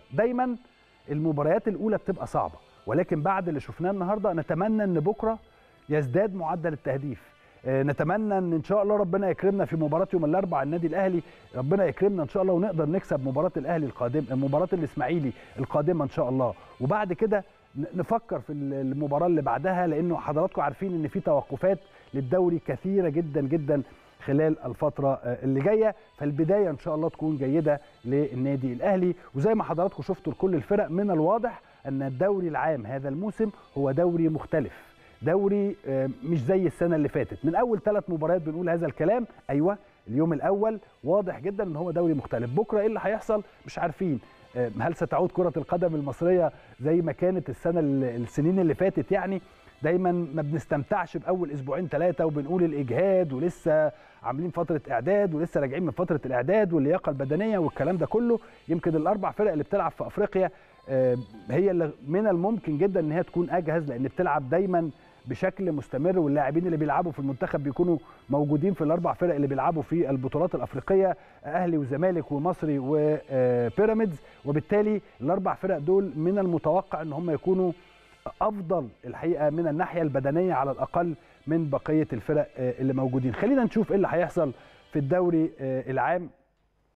دايما المباريات الاولى بتبقى صعبه ولكن بعد اللي شفناه النهارده نتمنى ان بكره يزداد معدل التهديف آه، نتمنى ان ان شاء الله ربنا يكرمنا في مباراه يوم الاربعاء النادي الاهلي ربنا يكرمنا ان شاء الله ونقدر نكسب مباراه الاهلي القادمه مباراه الاسماعيلي القادمه ان شاء الله وبعد كده ن- نفكر في المباراه اللي بعدها لانه حضراتكم عارفين ان في توقفات للدوري كثيره جدا جدا خلال الفترة آه، اللي جاية فالبداية إن شاء الله تكون جيدة للنادي الأهلي وزي ما حضراتكم شفتوا لكل الفرق من الواضح أن الدوري العام هذا الموسم هو دوري مختلف دوري آه، مش زي السنة اللي فاتت من أول ثلاث مباريات بنقول هذا الكلام أيوة اليوم الأول واضح جدا أن هو دوري مختلف بكرة إيه اللي هيحصل مش عارفين آه، هل ستعود كرة القدم المصرية زي ما كانت السنة السنين اللي فاتت يعني دايما ما بنستمتعش باول اسبوعين ثلاثه وبنقول الاجهاد ولسه عاملين فتره اعداد ولسه راجعين من فتره الاعداد واللياقه البدنيه والكلام ده كله يمكن الاربع فرق اللي بتلعب في افريقيا آه، هي اللي من الممكن جدا ان هي تكون اجهز لان بتلعب دايما بشكل مستمر واللاعبين اللي بيلعبوا في المنتخب بيكونوا موجودين في الاربع فرق اللي بيلعبوا في البطولات الافريقيه اهلي وزمالك ومصري وبيراميدز وبالتالي الاربع فرق دول من المتوقع ان هم يكونوا افضل الحقيقه من الناحيه البدنيه على الاقل من بقيه الفرق آه، اللي موجودين خلينا نشوف ايه اللي هيحصل في الدوري آه، العام